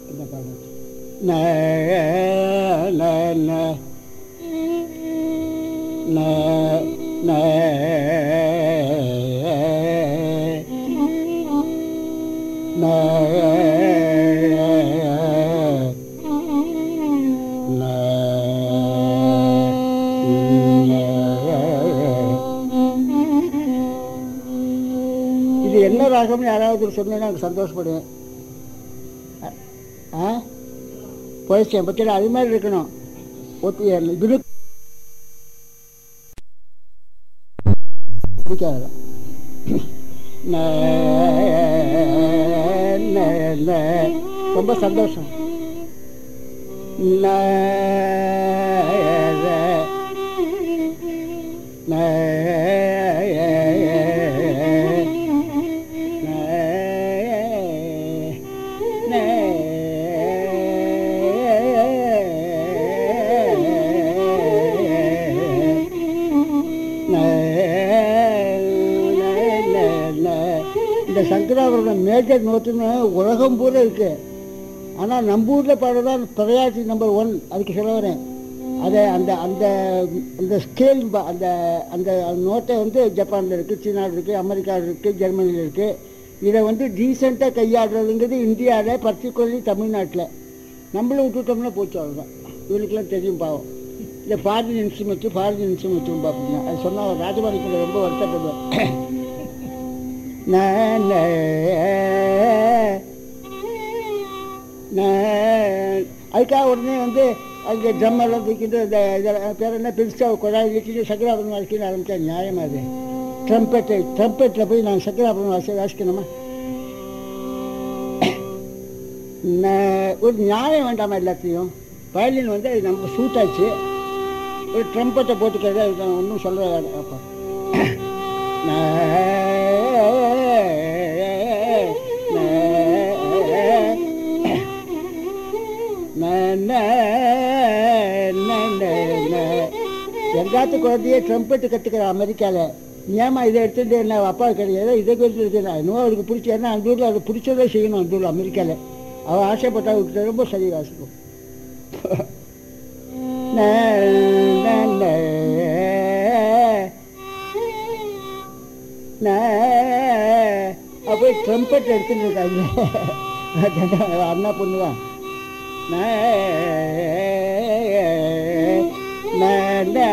இந்த பாடல் ந ந ந ந ந ந இது என்ன ராகம்னு யாராவது சொன்னீங்கன்னா எனக்கு சந்தோஷப்படுவேன் அ- ஆ போயிடுச்சேன் பற்றி அது மாதிரி இருக்கணும் ஒத்தி இது பிடிக்காது ந- ந- ந- ரொம்ப சந்தோஷம் ந- ந- இந்த சங்கராவரோட மேஜர் நோட்டுன்னு உலகம் பூரா இருக்கு ஆனால் நம்ம ஊரில் பாடுறதான் தொலையாட்சி நம்பர் ஒன் அதுக்கு சொல்ல வரேன் அதை அந்த அந்த அந்த ஸ்கேல் அந்த அந்த நோட்டை வந்து ஜப்பானில் இருக்குது சீனாவில் இருக்குது அமெரிக்காவில் இருக்குது ஜெர்மனியில் இருக்குது இதை வந்து டீசெண்டாக கையாடுறதுங்கிறது இந்தியாவில் பர்டிகுலர்லி தமிழ்நாட்டில் நம்மளும் விட்டுட்டோம்னா போச்சு அவ்வளோதான் இவனுக்கெல்லாம் தெரியும் பாவம் இந்த ஃபாரின் இன்ஸ்ட்ருமெண்ட்டு ஃபாரின் இன்ஸ்ட்ருமெண்ட்டும் பார்ப்பீங்க அது சொன்னால் ராஜபாணிக்குள்ள ரொம்ப வருத்தப்படுவேன் நான் நான் அதுக்காக உடனே வந்து அங்கே ட்ரம் எல்லாம் தூக்கிட்டு இந்த இதெல்லாம் பேர் என்ன பெருசாக குழாய் வச்சுட்டு சக்கராபுரம் வாசிக்கணும்னு ஆரம்பித்தா நியாயமா அது ட்ரம்பெட்டு ட்ரம்பெட்டில் போய் நான் சக்கராபுரம் வாசி வாசிக்கணுமா நான் ஒரு நியாயம் வேண்டாமா எல்லாத்தையும் வயலின் வந்து அது நமக்கு சூட் ஆச்சு ஒரு ட்ரம்பெட்டை போட்டுக்கிறது அதுக்கு நான் ஒன்றும் சொல்ல அப்போ எங்காத்து குழந்தைய ட்ரம்பெட்டு கற்றுக்கிற அமெரிக்காவில் ஏமா இதை எடுத்துட்டு என்ன அப்பா கிடையாது இதை எடுத்துட்டு இன்னும் அவருக்கு பிடிச்ச ஏன்னா அந்த ஊரில் அது பிடிச்சதே செய்யணும் அந்த ஊரில் அமெரிக்காவில் அவள் ஆசைப்பட்டா அவருக்கு ரொம்ப சரி வாசிக்கும் ந, ந, ந. ந. அப்போ ட்ரம்பெட் எடுத்துட்டு இருக்காங்க அண்ணா பொண்ணு தான் ந, ந, ந,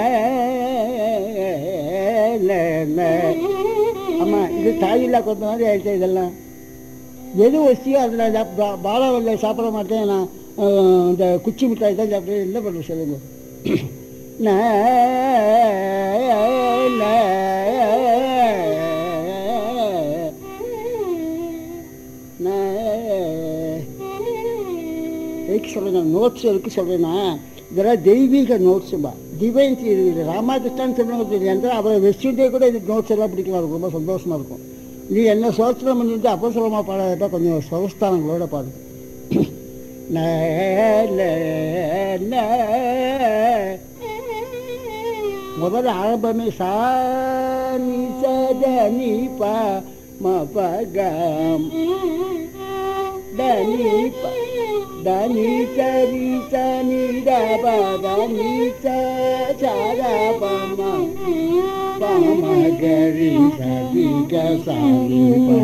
ந, ந. ஆமா இது தாயில்லா கொத்த மாதிரி ஆயிடுச்சு இதெல்லாம் எது வசதியோ அதில் பாலாவல்ல சாப்பிட மாட்டேன் நான் அஹ், இந்த குச்சி மிட்டாய் தான் சாப்பிடுவேன் என்ன பண்ணுற சொல்லுங்க ந, ந, ந. எதுக்கு சொல்கிறேன் நோட்ஸ் எதுக்கு சொல்கிறேன்னா இதெல்லாம் தெய்வீக நோட்ஸுமா டிவைன் இது ராமாகிருஷ்ணன் சொல்லுங்க தெரியாது அவரை வச்சுட்டே கூட இது நோட்ஸ் எல்லாம் பிடிக்கலாம் இருக்கும் ரொம்ப சந்தோஷமாக இருக்கும் நீ என்ன சோத்திரம் பண்ணிட்டு அப்போ சொல்லமா பாடாதப்பா கொஞ்சம் சொகஸ்தானங்களோட பாடு ந, ந, ந. முதல்ல ஆரம்பமே சா நீ சத நீ பா ம ப க தனி ப தனி சரி சனி த ப தனி ச சர ப ம ப ம கரி சரி க சரி ப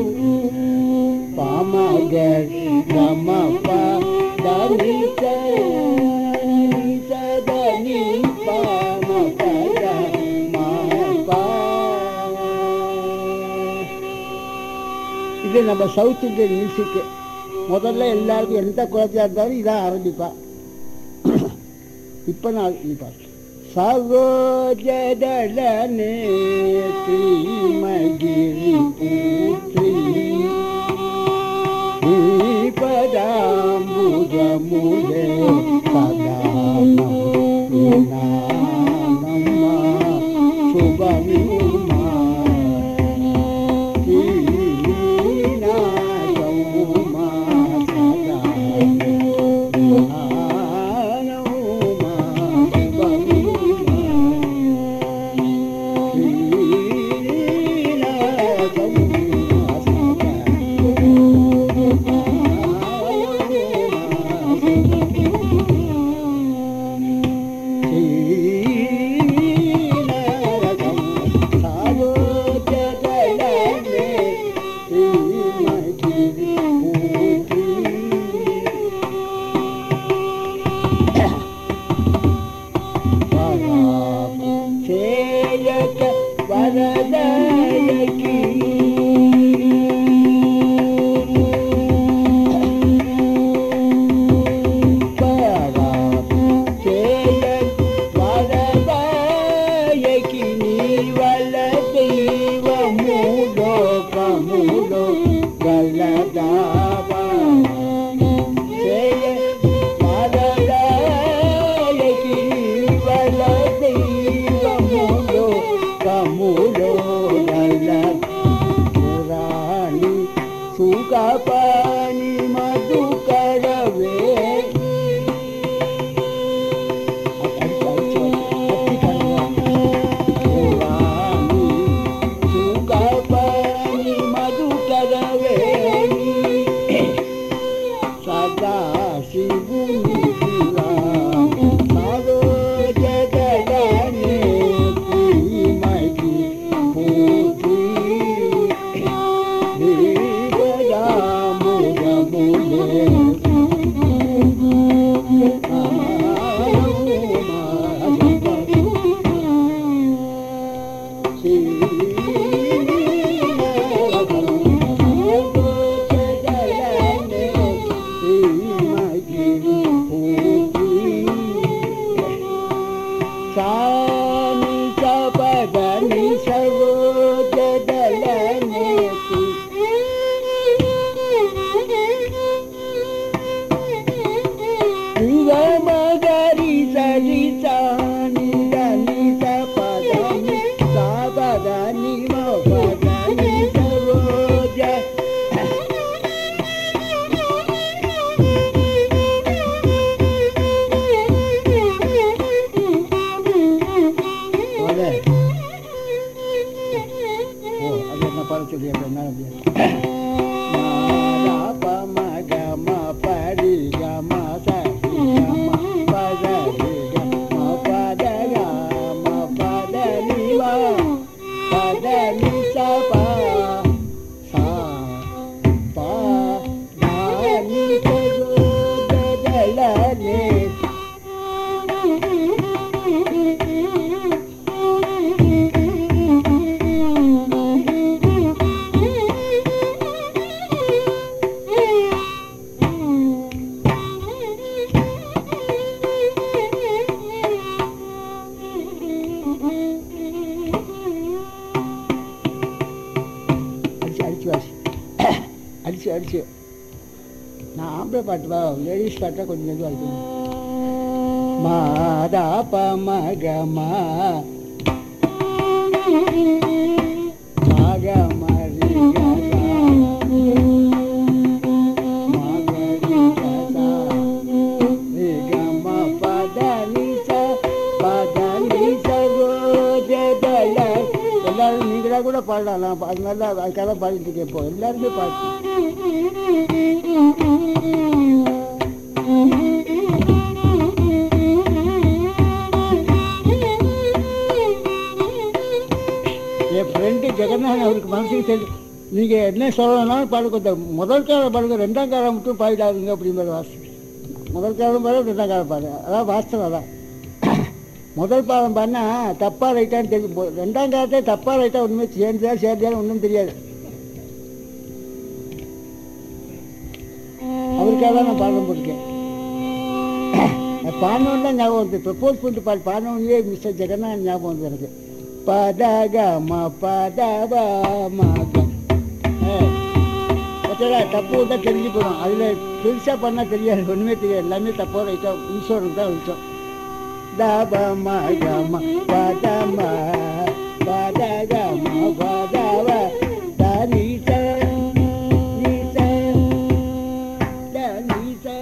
ப ம கரி க ம ப தனி ச நீ ச தனி ப ம ப க ம ப இது நம்ம சவுத் இந்தியன் மியூசிக்கு முதல்ல எல்லாருக்கும் எந்த குழந்தையா இருந்தாலும் இதான் ஆரம்பிப்பா இப்போ நான் நீ பாரு சகோஜடல நேத்ரி மகிரி பூத்ரி பதாம்புஜமுலே சதா நம சுபமிமா சாமி சபதனி சரோஜதலனே மகரி சரி சாணி தனி சபதனி சபதனி மபதனி சரோஜ போல. ஓ அது என்ன பாட சொல்லி அப்ப என்ன அப்படியே மாதா பமக ம பரி க ம சரி க ம பதரி க ம பத க ம பத நி வ பத நி ச ப சா ப த நி ச கு த த ல நி அடிச்சு அடிச்சு வாசி அடிச்சு அடிச்சு நான் ஆம்பளை பாட்டு வா லேடிஸ் பாட்டா கொஞ்சம் கொஞ்சம் வாசிக்கணும் மாதா பமகமா மகமரி எல்லாரும் நீங்களா கூட பாடலாம் அதனால அதுக்காக பாடிட்டு இருக்கேன் இப்போ எல்லாருமே பாட்டு என் ஃப்ரெண்டு ஜெகநாதன் அவருக்கு மனசுக்கு தெரியும் நீங்கள் என்ன சொல்லணும்னாலும் பாடுங்க இந்த முதல் காலம் பாடுங்க ரெண்டாம் காலம் மட்டும் பாடிடாதுங்க அப்படிங்கிற வாசி முதல் காலம் பாடு ரெண்டாம் காலம் பாடு அதான் வாஸ்தவம் அதான் முதல் பாடம் பண்ணால் தப்பாக ரைட்டான்னு தெரியும் போ- ரெண்டாம் காலத்தே தப்பாக ரைட்டாக ஒன்றுமே சேர்ந்தா சேர்ந்தாலும் ஒன்றும் தெரியாது அவருக்காக தான் நான் பாடம் போட்டிருக்கேன் பாடணுன்னு தான் ஞாபகம் வந்து ப்ரப்போஸ் பண்ணிட்டு பாடு பாடணுன்னே மிஸ்டர் ஜெகநாதன் ஞாபகம் வந்து எனக்கு பதக ம பதவ மக பார்த்தா தப்பு தான் தெரிஞ்சு போடும் அதில் பெருசாக பண்ணால் தெரியாது ஒன்றுமே தெரியாது எல்லாமே தப்பாக ரைட்டாக இன்சூரன்ஸ் தான் வச்சோம் தப மக ம பதம பதக ம பதவ தனி ச நீ ச தனி ச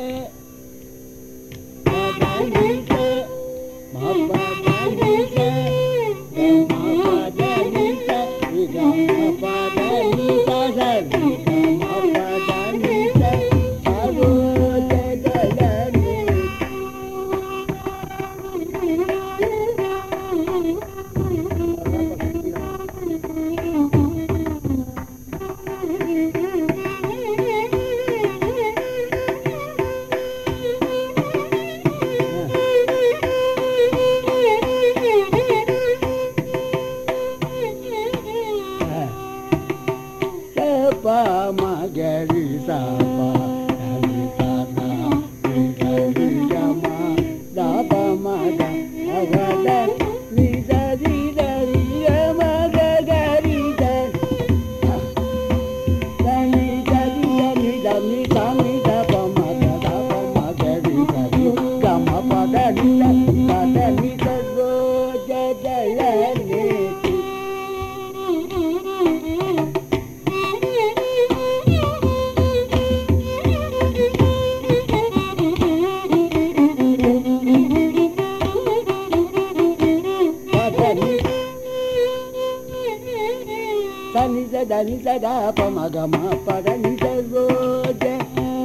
பதனி ச ம பதனி ச சபா மகரி சபா ஹரி சதா ஹரி கமா தப மக அவத நிசரி தரி மக கரி தனி தரி தனி தனி தனி தப மக தப மகரி சரி கம பத நித பத நித ரோஜ ஜய நேதி Sani sa dani sa da pa ma ga ma pa da ni sa ro je.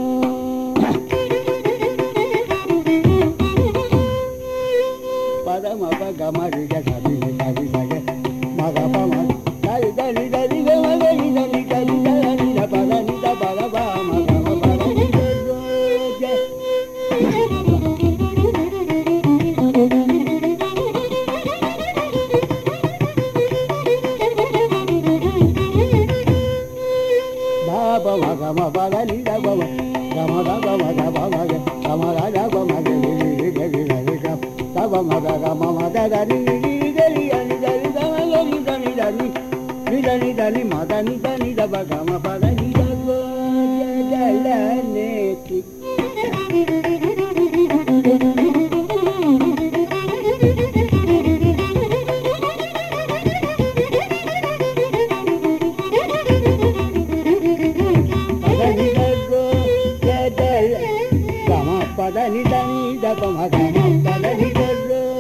Pa da ma pa ga ma ri ga sa ni ni sa ni sa ga ma ga pa ma da ni da ni da ni ga ma ga ni da ni da ni da ni da pa da ni da pa da pa ma ga ma pa da ni கமத கமத பமக கமத பமக கமத கமத தனி தனி தனி தனி தனி தனி தனி நிதனி தனி மதனி தனி தப கம பத நிதோ ஜல நேத்தி பதனி தோ ஜல கம பதனி தனி தப ம கம பதனி தோ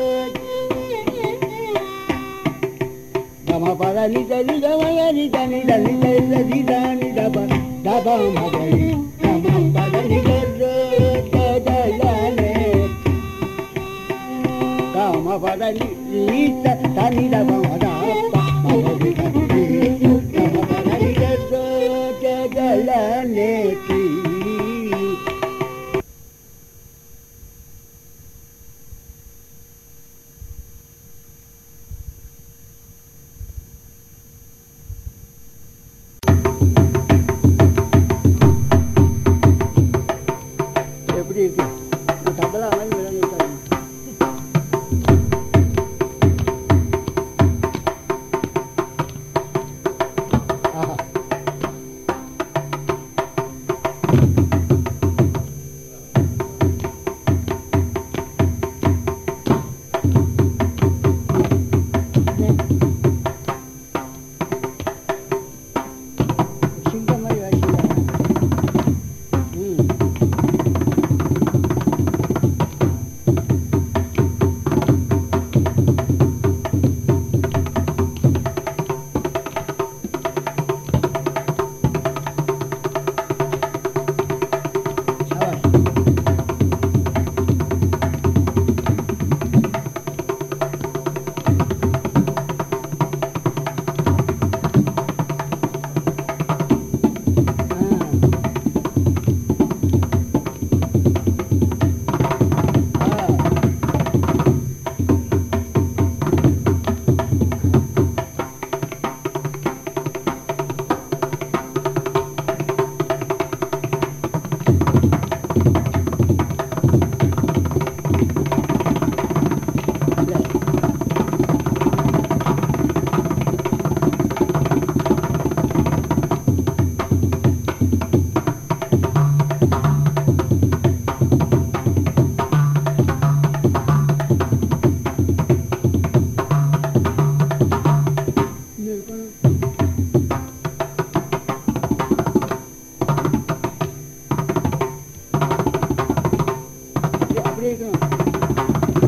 గమ పద నిజ నిజమయ నిజ నిజ నిజ నిజ నిజ నిజ ప దబ మగరి గమ పద నిజ జలనే గమ పద నిజ తని దబ మద మగరి గమ పద నిజ జలనే எப்படி இருக்கு தபலா மாதிரி விளங்கிட்டாங்க ஆஹா சிங்கம் மாதிரி வாசிக்கிறாங்க ம் சாபாஷ் அப்படியே இருக்கணும்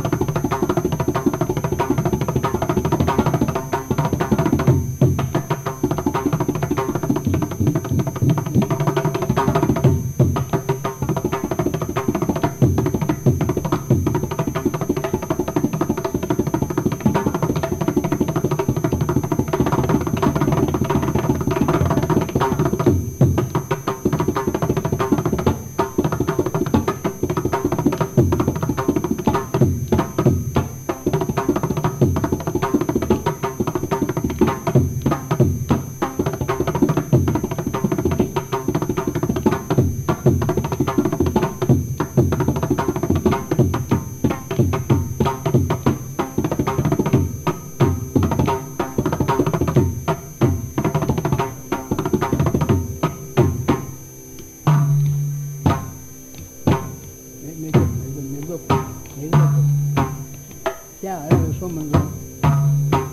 क्या है उसको मंगल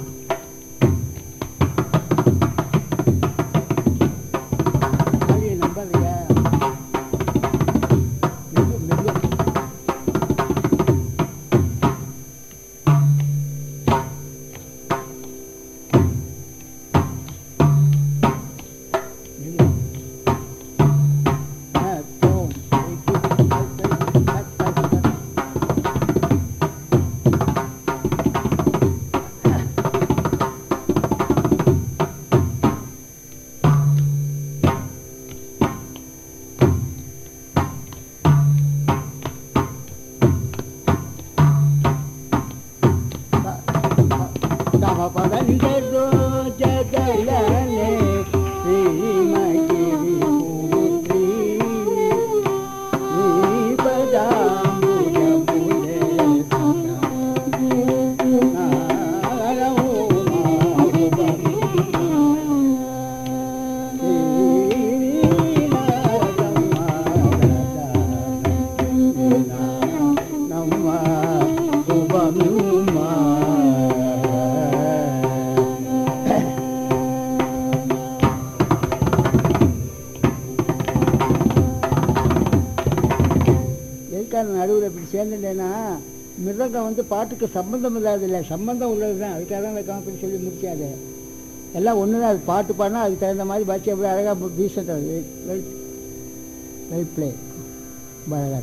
खाली नंबर क्या मेरे मेरे हाँ तो एक மியூசிக்கான நடுவில் இப்படி சேர்ந்துட்டேன்னா மிருதங்கம் வந்து பாட்டுக்கு சம்பந்தம் இல்லாத இல்லை சம்பந்தம் உள்ளது தான் அதுக்காக தான் வைக்காம இப்படி சொல்லி முடிச்சாது எல்லாம் ஒன்று தான் அது பாட்டு பாடினா அதுக்கு தகுந்த மாதிரி பாட்சி எப்படி அழகாக டீசெண்ட் அது வெல் வெல் பிளே அழகாக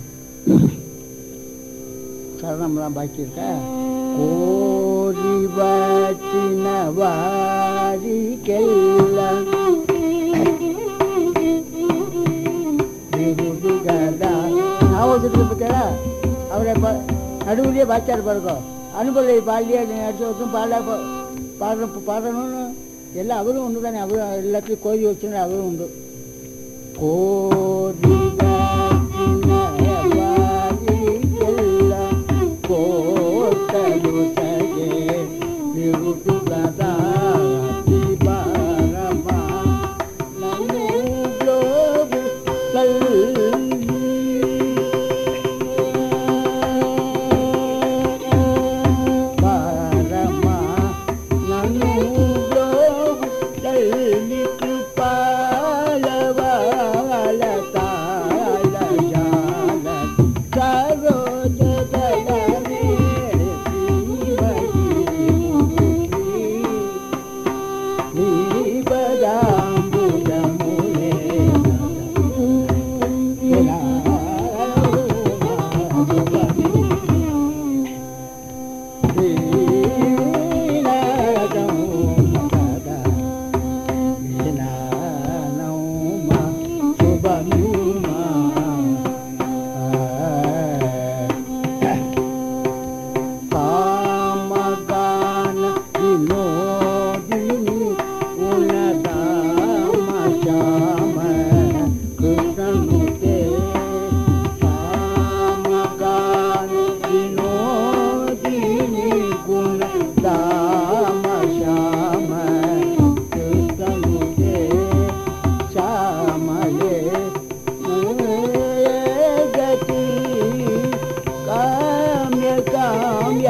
சரணம்லாம் பாக்கி இருக்கா கோரி வாச்சின வாரிக்கெல்லாம் ஞாபகத்துக்கு பார்த்தா அவரை ப- நடுவுலயே பாச்சார் பாருங்க அனுபவத்தை பாடலையே நீ அடுத்த வருஷம் பாட பாடுற பாடணும்னு எல்லாம் அவரும் ஒன்று தானே அவரும் எல்லாத்தையும் கோரி வச்சுன்னு அவரும் உண்டு கோரி கோட்டலு சகே விருது கதா பாரமா சாமகான வினோதினி உனதாம சாம கிருஷ்ணனுதே சாமகான வினோதினி குணதாம சாம கிருஷ்ணனுதே சாமலே கதி காமிய காமிய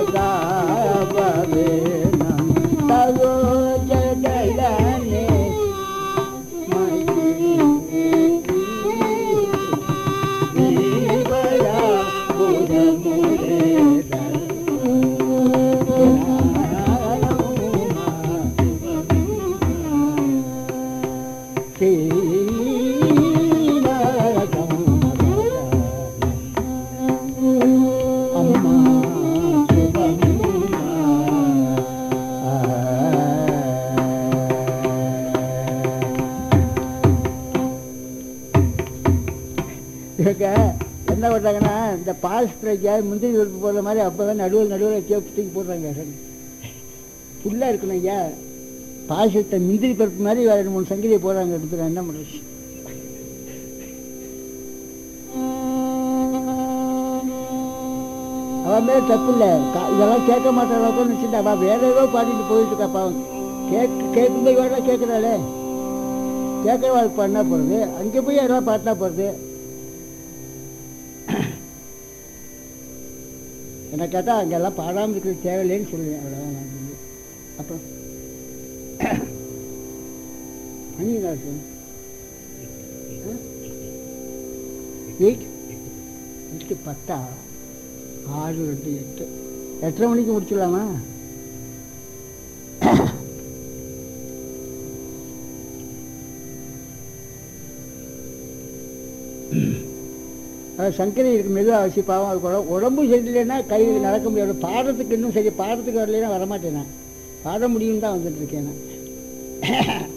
கதாபவேனம் தகோ ஜகலனே மயிரா அம்மா இவங்க என்ன பண்ணுறாங்கன்னா இந்த பால் ஸ்ப்ரேக்கா முந்திரி பருப்பு போடுற மாதிரி அப்போ தான் நடுவில் நடுவில் கேப் தூக்கி போடுறாங்க ஃபுல்லாக இருக்கணும் ஐயா பாயசத்தை முந்திரி பருப்பு மாதிரி வேறு ரெண்டு மூணு சங்கதியை போடுறாங்க எடுத்துக்க என்ன பண்ணுறது அவன் மேலே தப்பு இல்லை இதெல்லாம் கேட்க மாட்டாளாக்கோ நினச்சிட்டு அவள் வேற ஏதோ பாடிட்டு போயிட்டு இருக்கா பாவம் கேட்க கேட்கும்போது வேற கேட்குறாளே கேட்குறவாளுக்கு பண்ணா போகிறது அங்கே போய் யாராவது பாட்டினா போகிறது என்ன கேட்டால் அங்கெல்லாம் பாடாமல் இருக்கிறது தேவையில்லைன்னு சொல்லுவேன் அவ்வளோதான் நான் வந்து அப்புறம் மணி என்ன இருக்கு? ஆ? எயிட் எட்டு பத்தா ஆறு ரெண்டு எட்டு எட்டரை மணிக்கு முடிச்சிடலாமா அஹ் சங்கரி இருக்கு மெதுவாக அவசியம் பாவம் அது உட- உடம்பு சரியில்லைன்னா கை நடக்க முடியாது பாடுறதுக்கு இன்னும் சரி பாடுறதுக்கு வரலைன்னா வரமாட்டேன் நான் பாட முடியும் தான் வந்துட்டு இருக்கேன் நான்